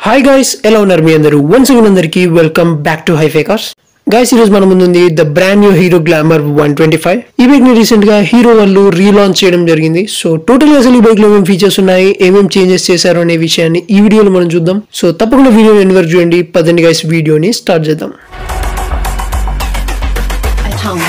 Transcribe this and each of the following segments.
Hi guys ఎలా ఉన్నారు మీ అందరూ వన్స్ అగైన్ అందరికి welcome back to High Fakers guys ఈరోజు మన ముందుంది the brand new Hero Glamour one twenty five ఈ బైక్ ని రీసెంట్ గా హీరో వాళ్ళు రీలాంచ్ చేయడం జరిగింది సో టోటల్ గా అసలు ఈ బైక్ లో ఏమేమి ఫీచర్స్ ఉన్నాయి ఏమేమి చేంజెస్ చేశారు అనే విషయాన్ని ఈ వీడియోలో మనం చూద్దాం సో తప్పకుండా వీడియో ఎన్ని వరకు చూడండి పదండి గైస్ వీడియోని స్టార్ట్ చేద్దాం at home.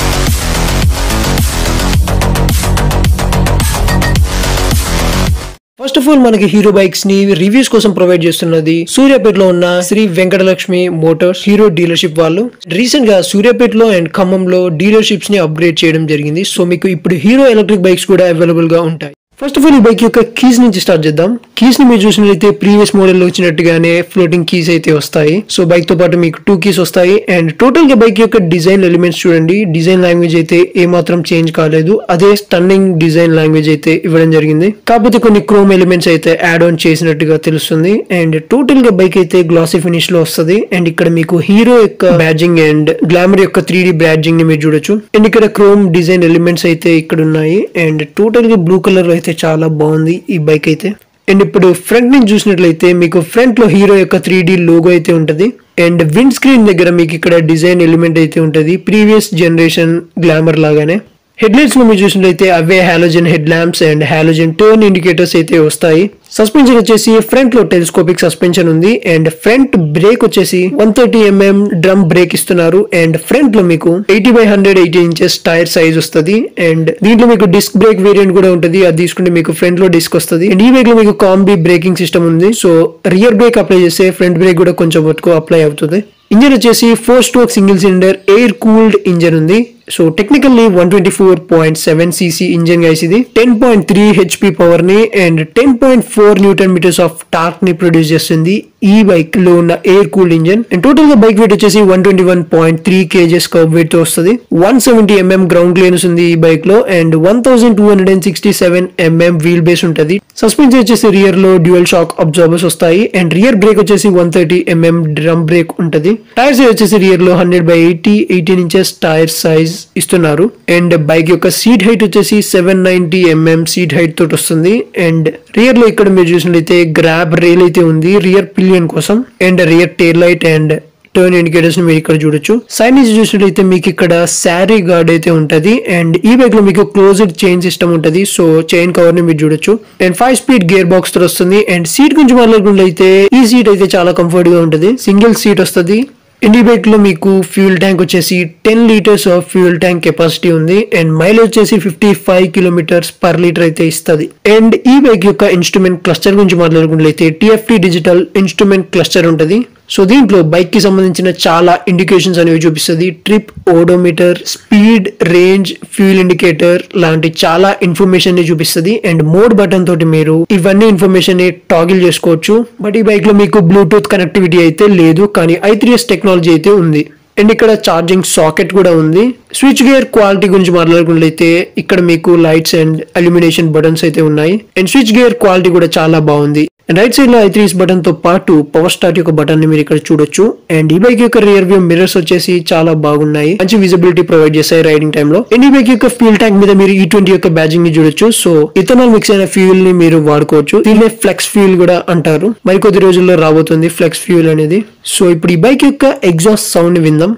First of all మనకి హీరో బైక్స్ ని రివ్యూస్ కోసం ప్రొవైడ్ చేస్తున్నది సూర్యాపేటలో ఉన్న Shri Venkatalakshmi Motors Hero dealership వాళ్ళు రీసెంట్ గా సూర్యాపేటలో అండ్ ఖమ్మంలో డీలర్షిప్స్ ని అప్గ్రేడ్ చేయడం జరిగింది సో మీకు ఇప్పుడు హీరో ఎలక్ట్రిక్ బైక్స్ కూడా అవైలబుల్ గా ఉంటాయి ఫస్ట్ ఆఫ్ ఆల్ ఈ బైక్ యొక్క కీస్ నుంచి స్టార్ట్ చేద్దాం కీస్ ని మీరు చూసినట్లయితే ప్రీవియస్ మోడల్ లో వచ్చినట్టుగానే ఫ్లోటింగ్ కీస్ అయితే వస్తాయి సో బైక్ తో పాటు మీకు టూ కీస్ వస్తాయి అండ్ టోటల్ గా బైక్ యొక్క డిజైన్ ఎలిమెంట్స్ చూడండి డిజైన్ లాంగ్వేజ్ అయితే ఏ మాత్రం చేంజ్ కాలేదు అదే స్టన్నింగ్ డిజైన్ లాంగ్వేజ్ అయితే ఇవ్వడం జరిగింది కాకపోతే కొన్ని క్రోమ్ ఎలిమెంట్స్ అయితే యాడ్ ఆన్ చేసినట్టుగా తెలుస్తుంది అండ్ టోటల్ గా బైక్ అయితే గ్లాసీ ఫినిష్ లో వస్తుంది అండ్ ఇక్కడ మీకు హీరో యొక్క బ్యాడ్జింగ్ అండ్ గ్లామర్ యొక్క త్రీ డి బ్యాడ్జింగ్ ని మీరు చూడొచ్చు అండ్ ఇక్కడ క్రోమ్ డిజైన్ ఎలిమెంట్స్ అయితే ఇక్కడ ఉన్నాయి అండ్ టోటల్ గా బ్లూ కలర్ అయితే చాలా బాగుంది ఈ బైక్ అయితే అండ్ ఇప్పుడు ఫ్రంట్ నుంచి చూసినట్లయితే మీకు ఫ్రంట్ లో హీరో యొక్క త్రీ డి లోగో అయితే ఉంటది అండ్ విండ్ స్క్రీన్ దగ్గర మీకు ఇక్కడ డిజైన్ ఎలిమెంట్ అయితే ఉంటది ప్రీవియస్ జనరేషన్ గ్లామర్ లాగానే హెడ్ లైట్స్ లో మీరు చూసినట్లయితే అవే halogen head lamps and halogen turn indicators అయితే వస్తాయి సస్పెన్షన్ వచ్చేసి ఫ్రంట్ లో టెలిస్కోపిక్ సస్పెన్షన్ ఉంది అండ్ ఫ్రంట్ బ్రేక్ వచ్చేసి one thirty mm drum brake ఇస్తున్నారు అండ్ ఫ్రంట్ లో మీకు eighty by hundred eighty inches tyre size వస్తుంది అండ్ దీంట్లో మీకు డిస్క్ బ్రేక్ వేరియంట్ కూడా ఉంటుంది అది తీసుకుంటే మీకు ఫ్రంట్ లో డిస్క్ వస్తుంది అండ్ ఈ బైక్ లో మీకు కాంబీ బ్రేకింగ్ సిస్టమ్ ఉంది సో రియర్ బ్రేక్ అప్లై చేస్తే ఫ్రంట్ బ్రేక్ కూడా కొంచెం వరకు అప్లై అవుతుంది ఇంజన్ వచ్చేసి four stroke single cylinder air cooled engine ఉంది so technically one twenty four point seven cc engine guys ఇది ten point three HP power ని and ten point four newton metres of torque ని produce చేస్తుంది ఈ bike లో ఉన్న air cooled engine and total గా bike wait వచ్చేసి one twenty one point three kgs kerb weight తో వస్తుంది one seventy mm ground clearance ఉంది ఈ బైక్ లో and one thousand two hundred and sixty seven mm wheel base ఉంటుంది suspension వచ్చేసి rear లో డ్యూయల్ షాక్ అబ్జార్బర్స్ వస్తాయి అండ్ రియర్ బ్రేక్ వచ్చేసి one thirty mm drum brake ఉంటుంది టైర్స్ వచ్చేసి రియర్ లో hundred by eighty eighteen inches tyre size ఇస్తున్నారు and bike యొక్క సీట్ హైట్ వచ్చేసి seven ninety MM seat height తోటి వస్తుంది అండ్ రియర్ లో ఇక్కడ మీరు చూసినట్లయితే గ్రాబ్ రైల్ అయితే ఉంది రియర్ పిలియన్ కోసం and rear tail light and turn indicators ని మీరు ఇక్కడ చూడొచ్చు సైడ్ నుంచి చూసినట్లయితే మీకు ఇక్కడ శారీ గార్డ్ అయితే ఉంటది అండ్ ఈ బైక్ లో మీకు క్లోజ్డ్ చైన్ సిస్టమ్ ఉంటది సో చైన్ కవర్ ని మీరు చూడొచ్చు and five speed gearbox తో వస్తుంది అండ్ సీట్ గురించి మాట్లాడుకున్నట్లయితే ఈ సీట్ అయితే చాలా కంఫర్ట్ గా ఉంటది సింగిల్ సీట్ వస్తుంది ఇండి బైక్ లో మీకు ఫ్యూల్ ట్యాంక్ వచ్చేసి ten litres of fuel tank capacity ఉంది అండ్ మైలేజ్ వచ్చేసి fifty five kilometres per litre అయితే ఇస్తుంది అండ్ ఈ బైక్ యొక్క ఇన్స్ట్రుమెంట్ క్లస్టర్ గురించి మాట్లాడుకున్నట్లయితే టిఎఫ్టి డిజిటల్ ఇన్స్ట్రుమెంట్ క్లస్టర్ ఉంటుంది సో దీంట్లో బైక్ కి సంబంధించిన చాలా ఇండికేషన్స్ అనేవి చూపిస్తుంది trip odometer speed range fuel indicator లాంటి చాలా ఇన్ఫర్మేషన్ ని చూపిస్తుంది అండ్ మోడ్ బటన్ తోటి మీరు ఇవన్నీ ఇన్ఫర్మేషన్ ని టాగిల్ చేసుకోవచ్చు బట్ ఈ బైక్ లో మీకు బ్లూటూత్ కనెక్టివిటీ అయితే లేదు కానీ ఐ టెక్నాలజీ అయితే ఉంది అండ్ ఇక్కడ ఛార్జింగ్ సాకెట్ కూడా ఉంది స్విచ్ గేర్ క్వాలిటీ గురించి మాట్లాడుకున్నట్లయితే ఇక్కడ మీకు లైట్స్ అండ్ అల్యూమినేషన్ బటన్స్ అయితే ఉన్నాయి అండ్ స్విచ్ గేర్ క్వాలిటీ కూడా చాలా బాగుంది అండ్ రైట్ సైడ్ లో ఐ త్రీస్ బటన్ తో పాటు పవర్ స్టార్ట్ యొక్క బటన్ ని మీరు ఇక్కడ చూడొచ్చు అండ్ ఈ బైక్ యొక్క రియర్ వ్యూ మిర్రర్స్ వచ్చేసి చాలా బాగున్నాయి మంచి విజిబిలిటీ ప్రొవైడ్ చేస్తాయి రైడింగ్ టైమ్ లో అండ్ ఈ బైక్ యొక్క ఫ్యూల్ ట్యాంక్ మీద మీరు ఈ ట్వంటీ యొక్క బ్యాజింగ్ ని చూడొచ్చు సో ఇథనాల్ మిక్స్ అయిన ఫ్యూల్ ని మీరు వాడుకోవచ్చు దీన్నే ఫ్లెక్స్ ఫ్యూల్ కూడా అంటారు మరికొద్ది రోజుల్లో రాబోతుంది ఫ్లెక్స్ ఫ్యూల్ అనేది సో ఇప్పుడు ఈ బైక్ యొక్క ఎగ్జాస్ట్ సౌండ్ ని విందాం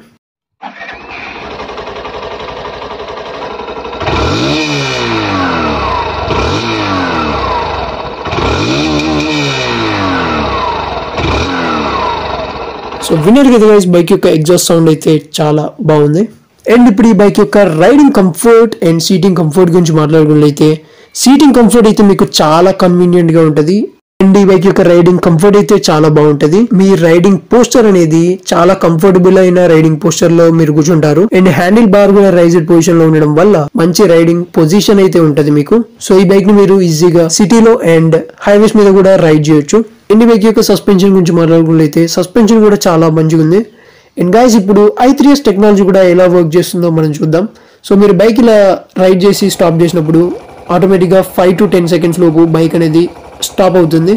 సో విన్నర్ కదా గైస్ బైక్ యొక్క ఎగ్జాస్ట్ సౌండ్ అయితే చాలా బాగుంది అండ్ ఇప్పుడు ఈ బైక్ యొక్క riding comfort and seating comfort గురించి మాట్లాడుకున్నట్లయితే సీటింగ్ కంఫర్ట్ అయితే మీకు చాలా కన్వీనియంట్ గా ఉంటది అండ్ ఈ బైక్ యొక్క రైడింగ్ కంఫర్ట్ అయితే చాలా బాగుంటది మీ రైడింగ్ పోస్టర్ అనేది చాలా కంఫర్టబుల్ అయిన రైడింగ్ పోస్టర్ లో మీరు కూర్చుంటారు అండ్ హ్యాండిల్ బార్ కూడా రైజ్డ్ పొజిషన్ లో ఉండడం వల్ల మంచి రైడింగ్ పొజిషన్ అయితే ఉంటది మీకు సో ఈ బైక్ ని మీరు ఈజీగా సిటీలో అండ్ హైవేస్ మీద కూడా రైడ్ చేయొచ్చు అండ్ ఈ బైక్ యొక్క సస్పెన్షన్ గురించి మాట్లాడుకున్నట్లయితే సస్పెన్షన్ కూడా చాలా మంచిగా ఉంది అండ్ గాయస్ ఇప్పుడు ఐ త్రీ ఎస్ టెక్నాలజీ కూడా ఎలా వర్క్ చేస్తుందో మనం చూద్దాం సో మీరు బైక్ ఇలా రైడ్ చేసి స్టాప్ చేసినప్పుడు ఆటోమేటిక్గా ఫైవ్ టు టెన్ సెకండ్స్ లోపు బైక్ అనేది స్టాప్ అవుతుంది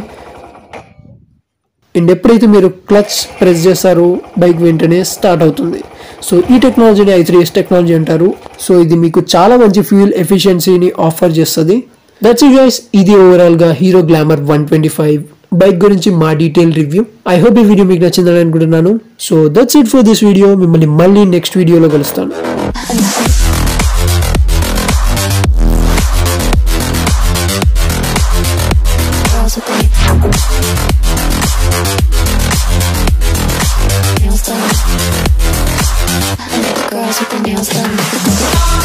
అండ్ ఎప్పుడైతే మీరు క్లచ్ ప్రెస్ చేస్తారో బైక్ వెంటనే స్టార్ట్ అవుతుంది సో ఈ టెక్నాలజీని ఐ త్రీ ఎస్ టెక్నాలజీ అంటారు సో ఇది మీకు చాలా మంచి ఫ్యూల్ ఎఫిషియన్సీని ఆఫర్ చేస్తుంది దట్స్ గైస్ ఇది ఓవరాల్ గా Hero Glamour one twenty five bike గురించి మా డీటెయిల్ రివ్యూ ఐ హోప్ ఈ వీడియో మీకు నచ్చిందని అనుకుంటున్నాను so that's it for this video మిమ్మల్ని మళ్ళీ నెక్స్ట్ వీడియోలో కలుస్తాను girls with their nails done. I like the girls with their nails done.